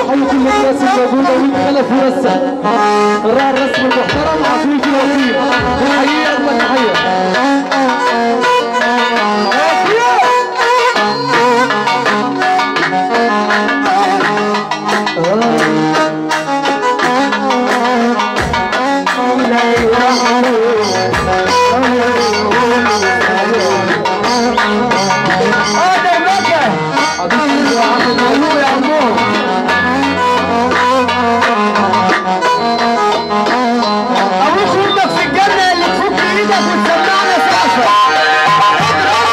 بحيي كل الناس الموجوده ومين خلف ورسم الراعي الرسم المحترم عفريت الوكيل بنحييه اجمل تحيه حبيبي يا عم المعلوم يا عمو ابوك وامك في الجنه اللي تفك ايدك وتسمعنا سقفه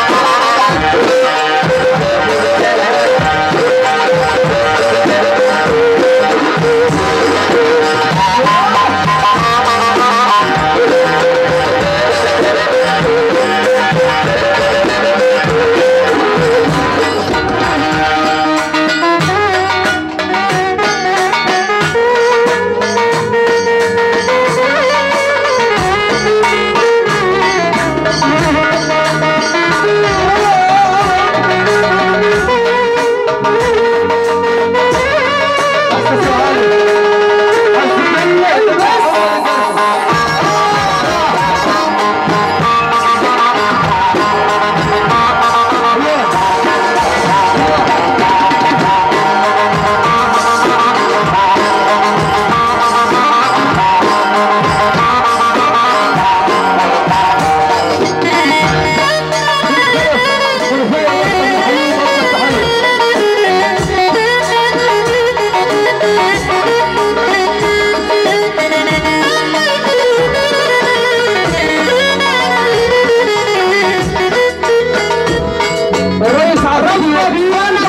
الرئيس عرفني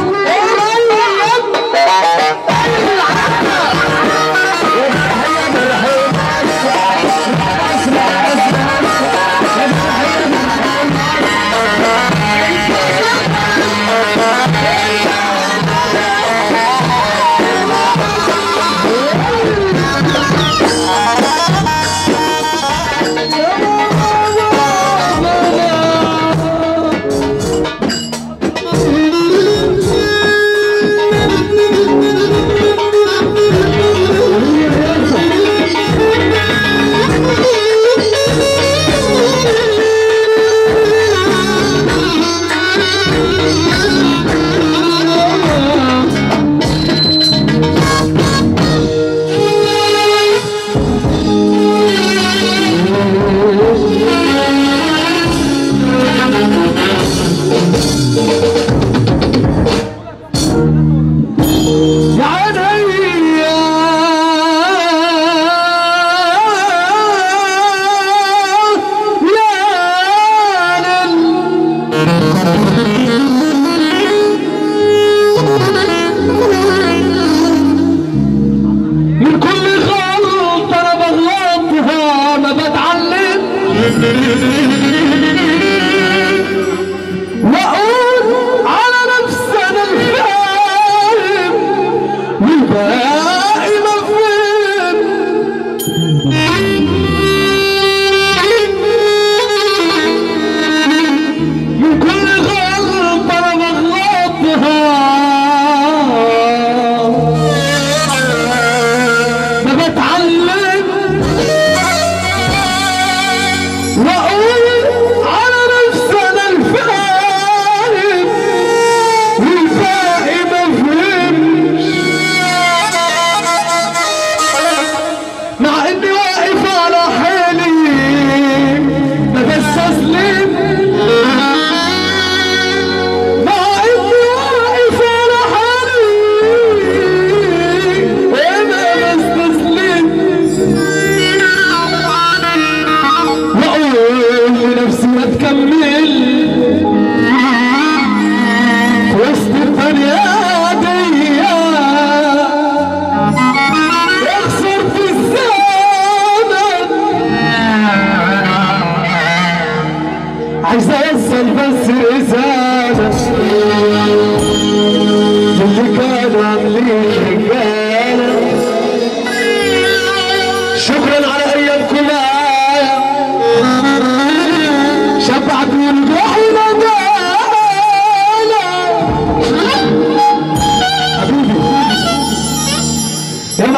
يا عيني يا من كل غلطة أنا بغلطها أنا بتعلم وأقول على نفسي أنا الفاهم والباقي مفهوم من كل غلطة أنا بغلطها ما بتعلم واقول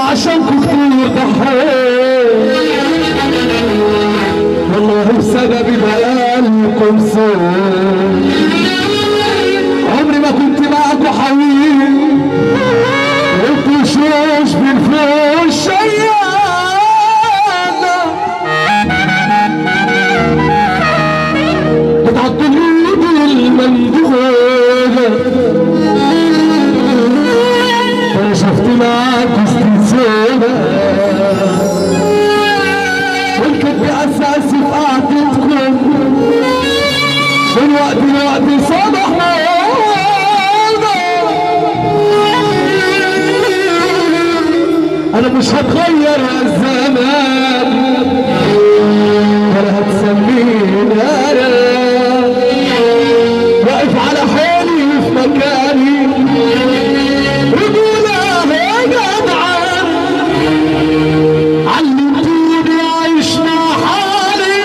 عشانكم كتير ضحيت والله بسببي بقالكم سوء عمري ما كنت معاكم حبيب انتوا شوش بالفوش شيانة بتعدوا الايد المندوبة انا شفت معاكم استنسابة والكذب اساسي في قعدتكم من وقت لوقت صبح انا مش هتغير الزمان ولا هتسميني انا واقف على حالي في مكاني رجولة يا جدعان علمتوني اعيش مع حالي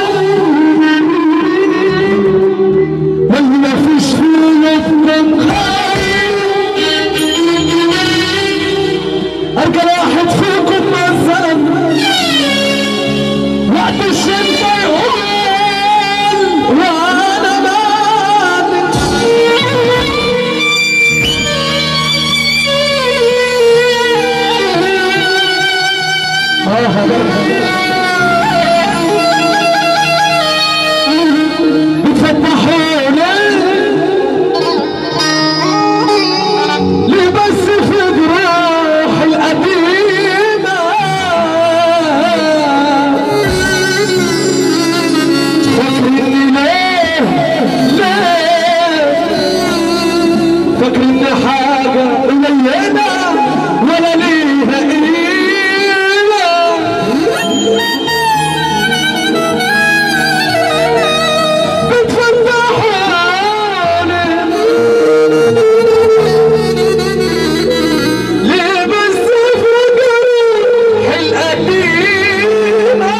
واللي ما فيش فيه يفضل خايف ارجل واحد فيكم مثلا وقت الشمس يقول وانا مالك اه بتفتحوني ليه بس في جروح القديمة فاكرني ليه ليه فاكرني حاجة قليلة ولا ليها قيمة بتفتحوني ليه بس في جروح القديمة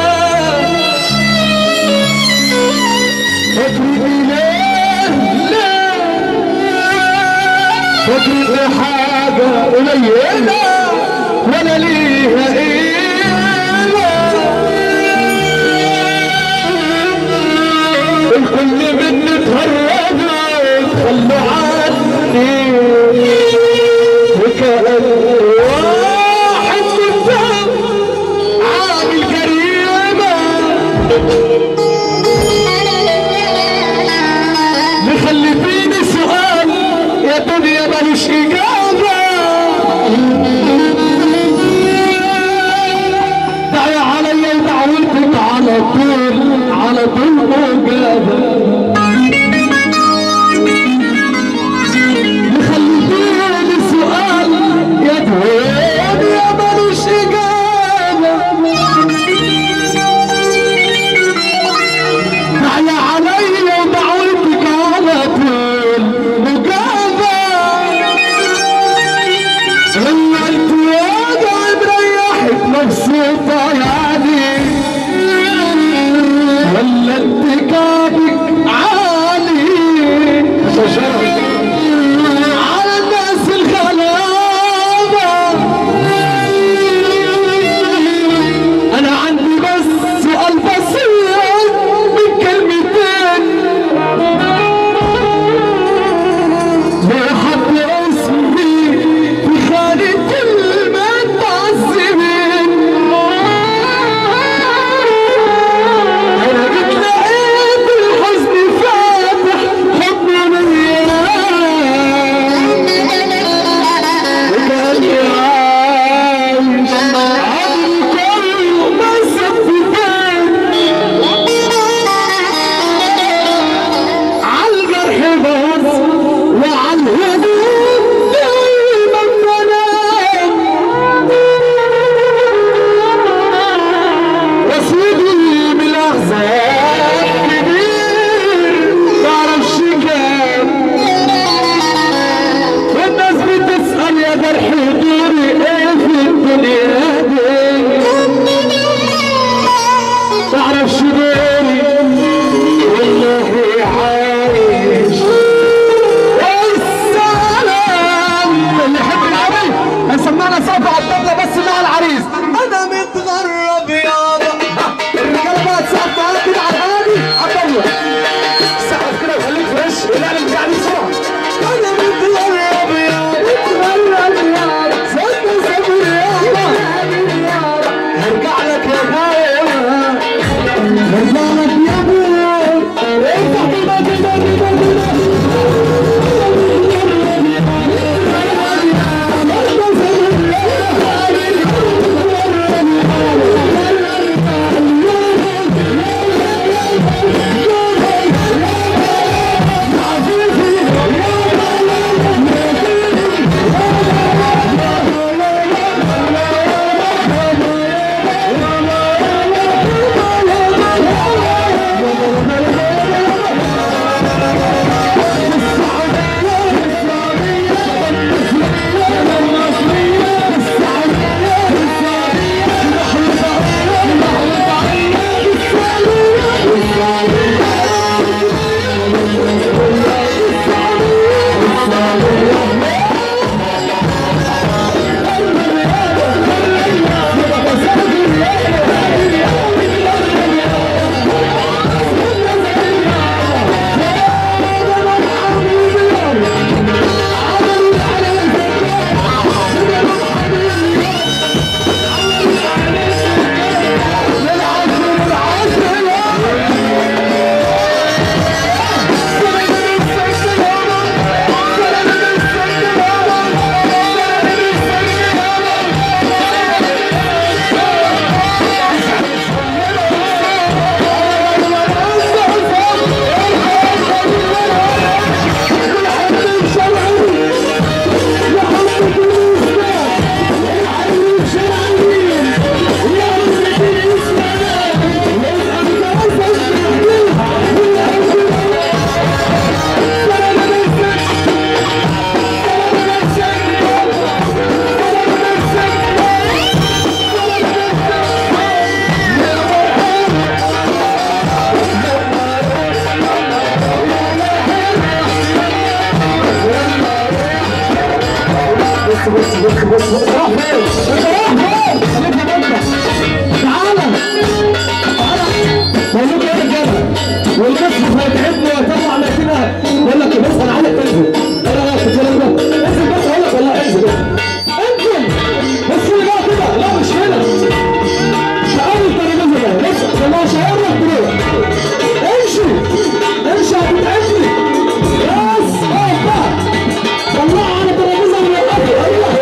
فاكرني ليه ليه فاكرني حاجة قليلة ولا ليها قيمة الكل مني تهربوا تخلوا عني وكأن واحد منهم عامل جريمة مخلفيني سؤال يا دنيا ملوش إجابة انت رايح فين؟ انت رايح فين؟ خليك يا بنت تعالى تعالى بقول لكم ايه يا رجاله والمصحف هيتعبني ويطلع لكنها بقول لك بص انا عايزك تنزل ايه رايك في الكلام ده؟ انزل بس اقول لك والله انزل انزل بس لي بقى كده لا مش هنا شقاوي الترابيزه ده بص والله شهر لك تروح امشي امشي هتتعبني بس اقف بقى طلعها على الترابيزه من الاكل ايوه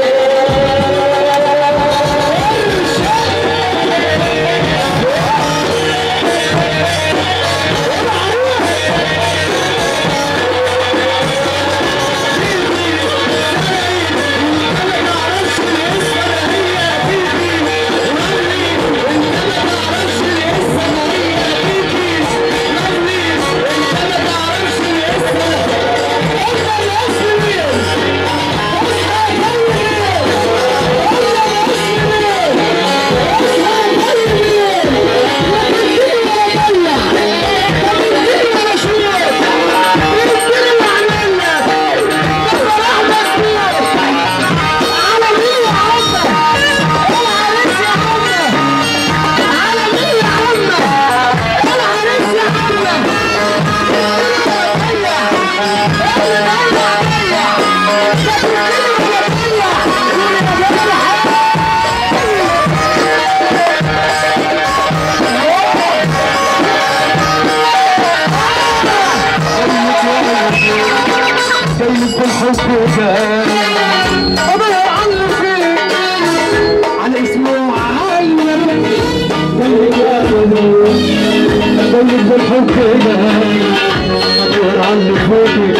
جايب بالحب جاي ابيع عنه فين على اسمه عين جايب يا بني جايب بالحب جاي ابيع عنه فين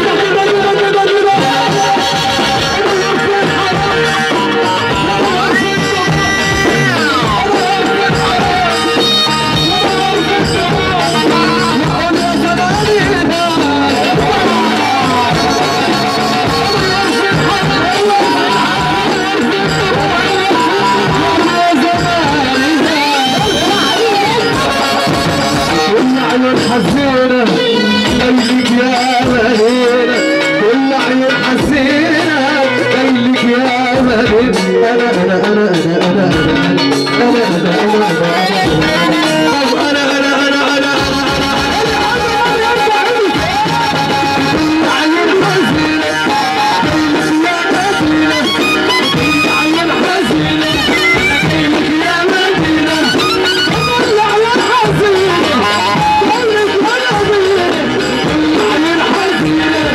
كل عيون حزينة قلبك يا مدينة كل عيون حزينة قلبك يا مدينة أنا أنا أنا أنا أنا أنا أنا أنا أنا أنا أنا أنا أنا عيون حزينة قلبك يا مدينة عيون حزينة قلبك يا مدينة كل عيون حزينة قلبك يا مدينة عيون حزينة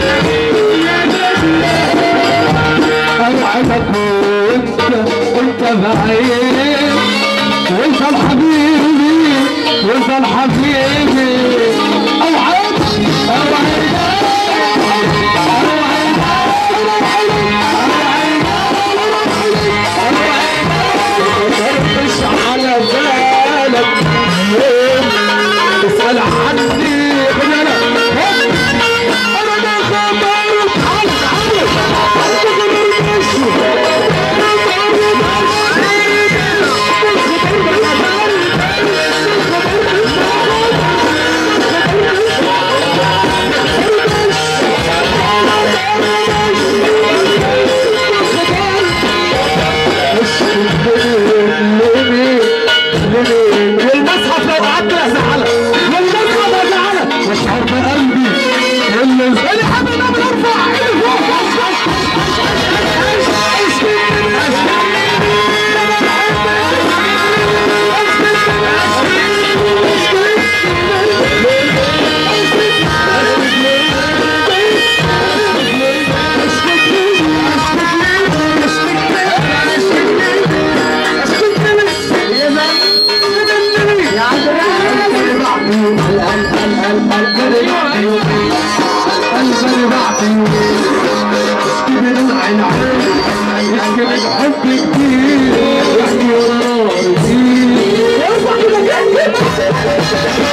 اوعدك وانت وانت بعيد وانت الحبيبي وانت الحبيبي اوعدك اوعدك مش على بالك اسأل عني انا انا ما خبرت عنك والمصحف لو قعدت ازعلك والمصحف ازعلك واشعر بقلبي اللي اللي حابب نعمل ارفع ايدي فوق قلبي بعطي اشكي من العين اشكي من حب كتير اشكي ورا كتير